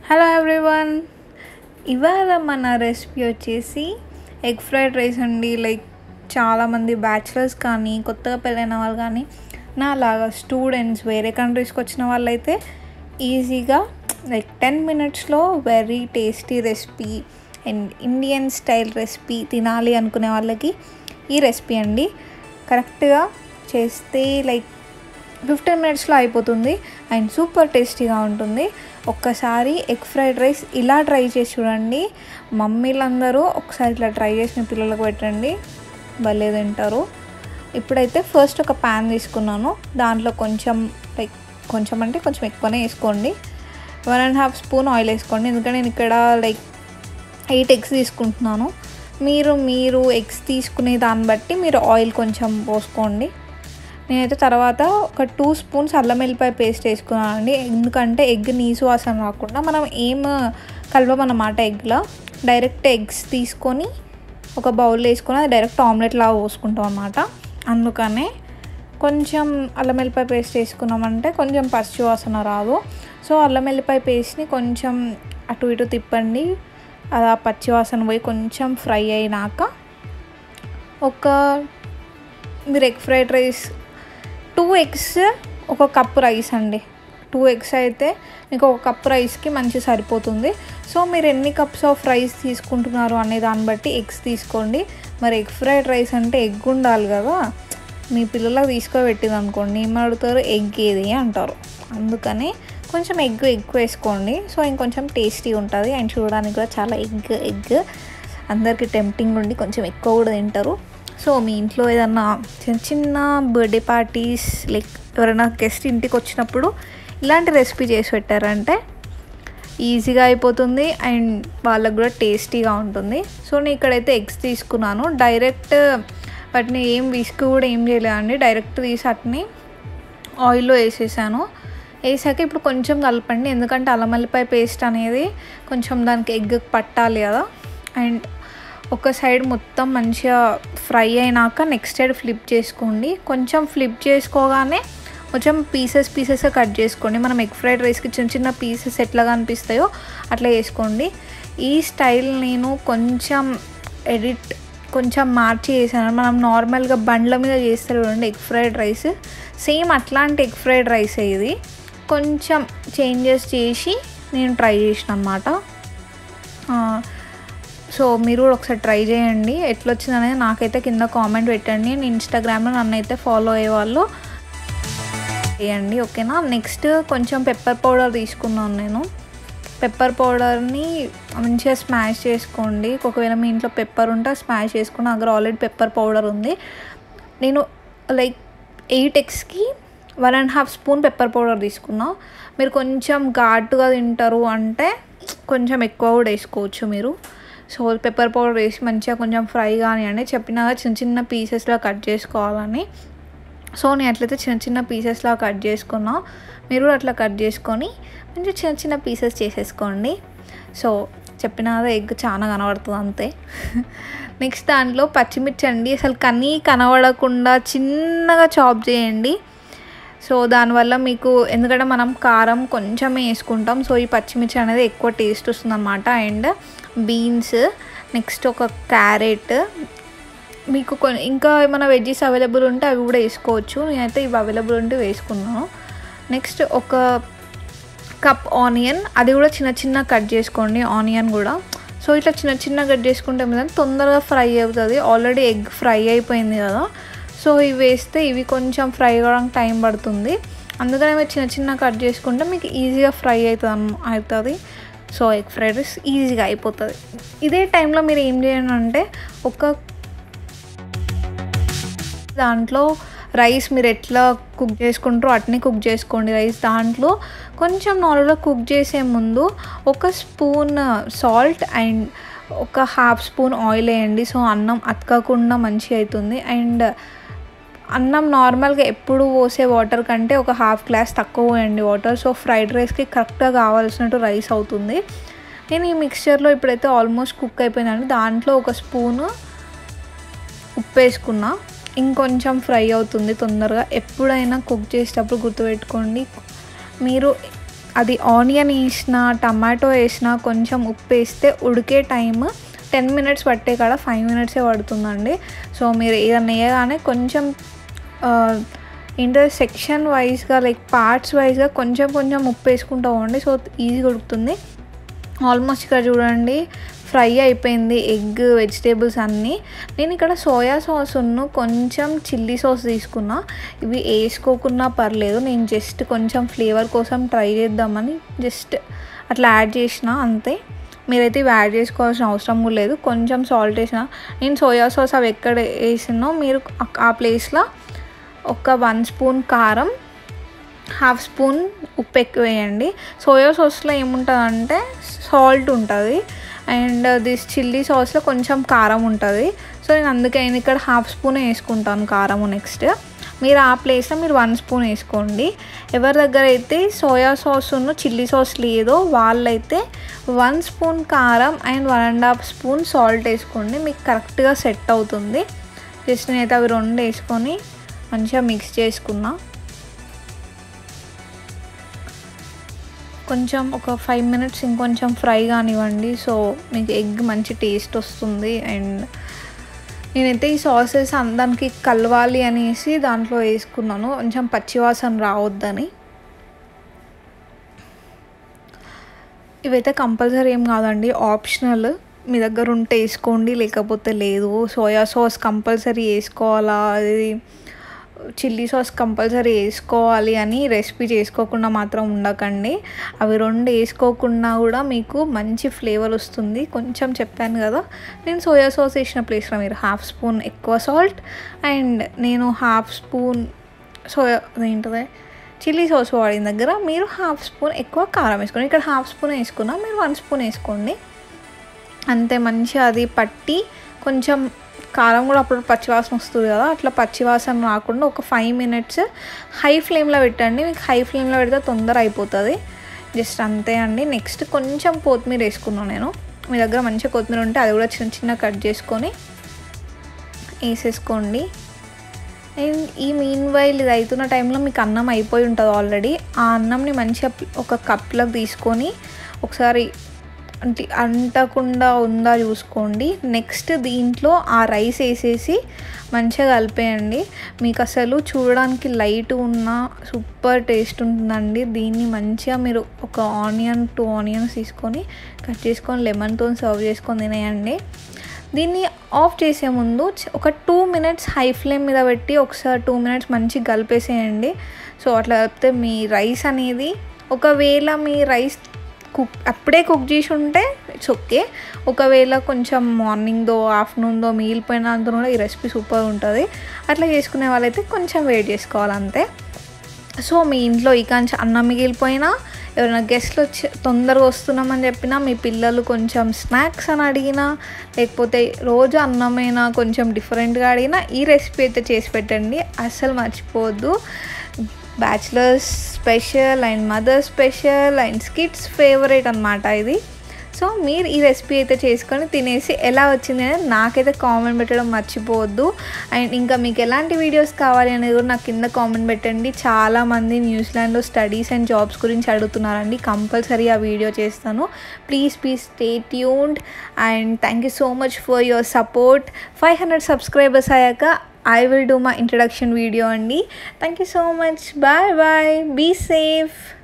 hello everyone ఇవాళ మన recipe వచ్చేసి ఎగ్ ఫ్రైడ్ రైస్ అండి లైక్ చాలామంది బ్యాచిలర్స్ కానీ కొత్తగా పెళ్ళైన వాళ్ళు కానీ నా లాగా స్టూడెంట్స్ వేరే కంట్రీస్కి వచ్చిన వాళ్ళైతే ఈజీగా లైక్ టెన్ మినిట్స్లో very tasty recipe and Indian style recipe తినాలి అనుకునే వాళ్ళకి ఈ రెసిపీ అండి కరెక్ట్గా చేస్తే లైక్ ఫిఫ్టీన్ మినిట్స్లో అయిపోతుంది అండ్ సూపర్ టేస్టీగా ఉంటుంది ఒక్కసారి ఎగ్ ఫ్రైడ్ రైస్ ఇలా ట్రై చేసి చూడండి మమ్మీలందరూ ఒకసారి ఇట్లా ట్రై చేసిన పిల్లలకు పెట్టండి భలే తింటారు ఇప్పుడైతే ఫస్ట్ ఒక ప్యాన్ తీసుకున్నాను దాంట్లో కొంచెం లైక్ కొంచెం అంటే కొంచెం ఎక్కువనే వేసుకోండి one and half spoon oil వేసుకోండి ఎందుకంటే నేను ఇక్కడ లైక్ ఎయిట్ ఎగ్స్ తీసుకుంటున్నాను మీరు మీరు ఎగ్స్ తీసుకునే దాన్ని బట్టి మీరు ఆయిల్ కొంచెం పోసుకోండి నేనైతే తర్వాత ఒక టూ స్పూన్స్ అల్లం వెల్లిపాయ పేస్ట్ వేసుకున్నాను అండి ఎందుకంటే ఎగ్ నీసు వాసన రాకుండా మనం ఏం కలవమన్నమాట ఎగ్లో డైరెక్ట్ ఎగ్స్ తీసుకొని ఒక బౌల్లో వేసుకొని అది డైరెక్ట్ ఆమ్లెట్ లాగా పోసుకుంటాం అన్నమాట అందుకనే కొంచెం అల్లం వెల్లిపాయ పేస్ట్ వేసుకున్నామంటే కొంచెం పచ్చి వాసన రాదు సో అల్లం వెల్లిపాయ పేస్ట్ని కొంచెం అటు ఇటు తిప్పండి అది ఆ పచ్చి వాసన పోయి కొంచెం ఫ్రై అయినాక ఒక మీరు egg fried rice two eggs ఒక కప్ రైస్ అండి టూ ఎగ్స్ అయితే మీకు ఒక కప్ రైస్కి మంచి సరిపోతుంది సో మీరు ఎన్ని కప్స్ ఆఫ్ రైస్ తీసుకుంటున్నారు అనే దాన్ని బట్టి ఎగ్స్ తీసుకోండి మరి ఎగ్ ఫ్రైడ్ రైస్ అంటే ఎగ్ ఉండాలి కదా మీ పిల్లలకు తీసుకోబెట్టింది అనుకోండి ఏం అడుగుతారు ఎగ్ ఏది అంటారు అందుకని కొంచెం ఎగ్ ఎక్కువ వేసుకోండి సో ఇంకొంచెం టేస్టీ ఉంటుంది అండ్ చూడడానికి కూడా చాలా ఎగ్ ఎగ్ అందరికీ టెంప్టింగ్ ఉండి కొంచెం ఎక్కువ కూడా తింటారు సో మీ ఇంట్లో ఏదన్నా చిన్న చిన్న బర్త్డే పార్టీస్ లైక్ ఎవరైనా గెస్ట్ ఇంటికి వచ్చినప్పుడు ఇలాంటి రెసిపీ చేసి పెట్టారంటే ఈజీగా అయిపోతుంది అండ్ వాళ్ళకు కూడా టేస్టీగా ఉంటుంది సో నేను ఇక్కడైతే ఎగ్స్ తీసుకున్నాను డైరెక్ట్ వాటిని ఏం విసుకు కూడా ఏం చేయలేదండి డైరెక్ట్ తీసి వాటిని ఆయిల్లో వేసేసాను వేసాక ఇప్పుడు కొంచెం కలపండి ఎందుకంటే అల్లమల్లిపాయ పేస్ట్ అనేది కొంచెం దానికి ఎగ్ పట్టాలి కదా అండ్ ఒక సైడ్ మొత్తం మంచిగా ఫ్రై అయినాక నెక్స్ట్ సైడ్ ఫ్లిప్ చేసుకోండి కొంచెం ఫ్లిప్ చేసుకోగానే కొంచెం పీసెస్ పీసెస్ కట్ చేసుకోండి మనం ఎగ్ ఫ్రైడ్ రైస్కి చిన్న చిన్న పీసెస్ ఎట్లా కనిపిస్తాయో అట్లా వేసుకోండి ఈ స్టైల్ నేను కొంచెం ఎడిట్ కొంచెం మార్చి చేశాను మనం నార్మల్గా బండ్ల మీద చేస్తారు చూడండి ఎగ్ ఫ్రైడ్ రైస్ సేమ్ అట్లాంటి ఎగ్ ఫ్రైడ్ రైస్ ఇది కొంచెం చేంజెస్ చేసి నేను ట్రై చేసిన అనమాట సో మీరు కూడా ఒకసారి ట్రై చేయండి ఎట్లా వచ్చింది అనేది నాకైతే కింద కామెంట్ పెట్టండి నేను ఇన్స్టాగ్రామ్లో నన్ను అయితే ఫాలో అయ్యేవాళ్ళు చేయండి ఓకేనా నెక్స్ట్ కొంచెం పెప్పర్ పౌడర్ తీసుకున్నాను నేను పెప్పర్ పౌడర్ని మంచిగా స్మాష్ చేసుకోండి ఒకవేళ మీ ఇంట్లో పెప్పర్ ఉంటే స్మాష్ చేసుకుని దగ్గర ఆల్రెడీ పెప్పర్ పౌడర్ ఉంది నేను లైక్ ఎయిట్ ఎగ్స్కి one and half spoon pepper powder తీసుకున్నా మీరు కొంచెం ఘాటుగా తింటారు అంటే కొంచెం ఎక్కువ కూడా వేసుకోవచ్చు మీరు సో పెప్పర్ పౌడర్ వేసి మంచిగా కొంచెం ఫ్రై కానివ్వండి చెప్పినాగా చిన్న చిన్న పీసెస్లో కట్ చేసుకోవాలని సో నేను అట్లయితే చిన్న చిన్న పీసెస్లా కట్ చేసుకున్నా మీరు కూడా అట్లా కట్ చేసుకొని మంచిగా చిన్న చిన్న పీసెస్ చేసేసుకోండి సో చెప్పినదా ఎగ్ చాలా కనబడుతుంది అంతే నెక్స్ట్ దాంట్లో పచ్చిమిర్చి అండి అసలు కనీ కనబడకుండా చిన్నగా చాప్ చేయండి సో దానివల్ల మీకు ఎందుకంటే మనం కారం కొంచెమే వేసుకుంటాం సో ఈ పచ్చిమిర్చి అనేది ఎక్కువ టేస్ట్ వస్తుందన్నమాట అండ్ బీన్స్ నెక్స్ట్ ఒక క్యారెట్ మీకు కొన్ని ఇంకా ఏమైనా వెజ్జెస్ అవైలబుల్ ఉంటే అవి కూడా వేసుకోవచ్చు నేనైతే ఇవి అవైలబుల్ ఉంటే వేసుకున్నాను నెక్స్ట్ ఒక కప్ ఆనియన్ అది కూడా చిన్న చిన్న కట్ చేసుకోండి ఆనియన్ కూడా సో ఇట్లా చిన్న చిన్న కట్ చేసుకుంటే మీద తొందరగా ఫ్రై అవుతుంది ఆల్రెడీ ఎగ్ ఫ్రై అయిపోయింది కదా సో ఇవి వేస్తే ఇవి కొంచెం ఫ్రై అవ్వడానికి టైం పడుతుంది అందుకని మీరు చిన్న చిన్న కట్ చేసుకుంటే మీకు ఈజీగా ఫ్రై అవుతుంది అవుతుంది సో ఎగ్ ఫ్రైడ్ రైస్ ఈజీగా అయిపోతుంది ఇదే టైంలో మీరు ఏం చేయండి అంటే ఒక దాంట్లో రైస్ మీరు ఎట్లా కుక్ చేసుకుంటారో అట్నే కుక్ చేసుకోండి రైస్ దాంట్లో కొంచెం నార్మల్గా కుక్ చేసే ముందు ఒక స్పూన్ సాల్ట్ అండ్ ఒక హాఫ్ స్పూన్ ఆయిల్ వేయండి సో అన్నం అతకకుండా మంచిగా అవుతుంది అండ్ అన్నం నార్మల్గా ఎప్పుడు పోసే వాటర్ కంటే ఒక హాఫ్ గ్లాస్ తక్కువ పోయండి వాటర్ సో ఫ్రైడ్ రైస్కి కరెక్ట్గా కావాల్సినట్టు రైస్ అవుతుంది నేను ఈ మిక్స్చర్లో ఇప్పుడైతే ఆల్మోస్ట్ కుక్ అయిపోయిందండి దాంట్లో ఒక స్పూను ఉప్పు వేసుకున్నా ఇంకొంచెం ఫ్రై అవుతుంది తొందరగా ఎప్పుడైనా కుక్ చేసేటప్పుడు గుర్తుపెట్టుకోండి మీరు అది ఆనియన్ వేసిన టమాటో వేసిన కొంచెం ఉప్పు వేస్తే ఉడికే టైం టెన్ మినిట్స్ పట్టే కాడ ఫైవ్ మినిట్సే పడుతుందండి సో మీరు ఏదన్నా వేయగానే కొంచెం ఏంటో సెక్షన్ వైజ్గా లైక్ పార్ట్స్ వైజ్గా కొంచెం కొంచెం ఉప్పు వేసుకుంటూ పోండి సో ఈజీగా ఉడుకుతుంది ఆల్మోస్ట్ ఇక్కడ చూడండి ఫ్రై అయిపోయింది ఎగ్ వెజిటేబుల్స్ అన్నీ నేను ఇక్కడ సోయా సాస్ను కొంచెం చిల్లీ సాస్ తీసుకున్నా ఇవి వేసుకోకున్నా పర్లేదు నేను జస్ట్ కొంచెం ఫ్లేవర్ కోసం ట్రై చేద్దామని జస్ట్ అట్లా యాడ్ చేసిన అంతే మీరైతే ఇవి యాడ్ చేసుకోవాల్సిన అవసరం కూడా లేదు కొంచెం సాల్ట్ వేసిన నేను సోయా సాస్ అవి ఎక్కడ వేసినో మీరు ఆ ప్లేస్లో ఒక వన్ స్పూన్ కారం హాఫ్ స్పూన్ ఉప్పు ఎక్కువ వేయండి సోయా సాస్లో ఏముంటుందంటే సాల్ట్ ఉంటుంది అండ్ దిస్ చిల్లీ సాస్లో కొంచెం కారం ఉంటుంది సో నేను అందుకే నేను ఇక్కడ హాఫ్ స్పూన్ వేసుకుంటాను కారము నెక్స్ట్ మీరు ఆ ప్లేస్లో మీరు వన్ స్పూన్ వేసుకోండి ఎవరి దగ్గర అయితే సోయా సాస్ ఉన్న చిల్లీ సాస్ లేదో వాళ్ళైతే వన్ స్పూన్ కారం and one and half spoon salt వేసుకోండి మీకు కరెక్ట్గా సెట్ అవుతుంది జస్ట్ నేనైతే అవి రెండు వేసుకొని మంచిగా మిక్స్ చేసుకున్నా కొంచెం ఒక ఫైవ్ మినిట్స్ ఇంకొంచెం ఫ్రై కానివ్వండి సో మీకు ఎగ్ మంచి టేస్ట్ వస్తుంది అండ్ నేనైతే ఈ సాసెస్ అందరికి కలవాలి అనేసి దాంట్లో వేసుకున్నాను కొంచెం పచ్చివాసన రావద్దని ఇవైతే కంపల్సరీ ఏం కాదండి ఆప్షనల్ మీ దగ్గర ఉంటే వేసుకోండి లేకపోతే లేదు సోయా సాస్ కంపల్సరీ వేసుకోవాలా అది చిల్లీ సాస్ కంపల్సరీ వేసుకోవాలి అని రెసిపీ చేసుకోకుండా మాత్రం ఉండకండి అవి రెండు వేసుకోకుండా కూడా మీకు మంచి ఫ్లేవర్ వస్తుంది కొంచెం చెప్పాను కదా నేను సోయా సాస్ వేసిన ప్లేస్లో మీరు హాఫ్ స్పూన్ ఎక్కువ సాల్ట్ అండ్ నేను హాఫ్ స్పూన్ సోయా ఏంటది చిల్లీ సాస్ వాడిన దగ్గర మీరు హాఫ్ స్పూన్ ఎక్కువ కారం వేసుకోండి ఇక్కడ హాఫ్ స్పూన్ వేసుకున్నా మీరు వన్ స్పూన్ వేసుకోండి అంతే మంచిగా అది పట్టి కొంచెం కారం కూడా అప్పుడు పచ్చివాసన వస్తుంది కదా అట్లా పచ్చివాసన రాకుండా ఒక ఫైవ్ మినిట్స్ హై ఫ్లేమ్లో పెట్టండి మీకు హై ఫ్లేమ్లో పెడితే తొందర అయిపోతుంది జస్ట్ అంతే అండి నెక్స్ట్ కొంచెం కొత్తిమీర వేసుకున్నాను నేను మీ దగ్గర మంచిగా కొత్తిమీర ఉంటే అది కూడా చిన్న చిన్న కట్ చేసుకొని వేసేసుకోండి అండ్ ఈ మీన్ వైల్ ఇది అవుతున్న టైంలో మీకు అన్నం అయిపోయి ఉంటుంది ఆల్రెడీ ఆ అన్నంని మంచిగా ఒక కప్లోకి తీసుకొని ఒకసారి అంటే అంటకుండా ఉందా చూసుకోండి నెక్స్ట్ దీంట్లో ఆ రైస్ వేసేసి మంచిగా కలిపేయండి మీకు అసలు చూడడానికి లైట్ ఉన్న సూపర్ టేస్ట్ ఉంటుందండి దీన్ని మంచిగా మీరు ఒక ఆనియన్ టూ ఆనియన్స్ తీసుకొని కట్ చేసుకొని లెమన్తో సర్వ్ చేసుకొని తినేయండి దీన్ని ఆఫ్ చేసే ముందు ఒక టూ మినిట్స్ హై ఫ్లేమ్ మీద పెట్టి ఒకసారి టూ మినిట్స్ మంచిగా కలిపేసేయండి సో అట్లా కలిపితే మీ రైస్ అనేది ఒకవేళ మీ రైస్ కుక్ అప్పుడే కుక్ చేసి ఉంటే ఇట్స్ ఓకే ఒకవేళ కొంచెం మార్నింగ్దో ఆఫ్టర్నూన్దో మిగిలిపోయినంత కూడా ఈ రెసిపీ సూపర్ ఉంటుంది అట్లా చేసుకునే వాళ్ళైతే కొంచెం వెయిట్ చేసుకోవాలి అంతే సో మీ ఇంట్లో ఈ కాంచి అన్నం మిగిలిపోయినా ఎవరైనా గెస్ట్లు వచ్చి తొందరగా వస్తున్నామని చెప్పినా మీ పిల్లలు కొంచెం స్నాక్స్ అని అడిగినా లేకపోతే రోజు అన్నమైనా కొంచెం డిఫరెంట్గా అడిగినా ఈ రెసిపీ అయితే చేసి పెట్టండి అస్సలు మర్చిపోవద్దు bachelors special and mother special and skits favourite అనమాట ఇది సో మీరు ఈ రెసిపీ అయితే చేసుకొని తినేసి ఎలా వచ్చింది అనేది నాకైతే కామెంట్ పెట్టడం మర్చిపోవద్దు అండ్ ఇంకా మీకు ఎలాంటి వీడియోస్ కావాలి అనేది కూడా నాకు కింద కామెంట్ పెట్టండి చాలామంది న్యూజిలాండ్లో స్టడీస్ అండ్ జాబ్స్ గురించి అడుగుతున్నారండి కంపల్సరీ ఆ వీడియో చేస్తాను please please stay tuned and thank you so much for your support five hundred subscribers అయ్యాక I will do my introduction video అండి thank you so much bye bye be safe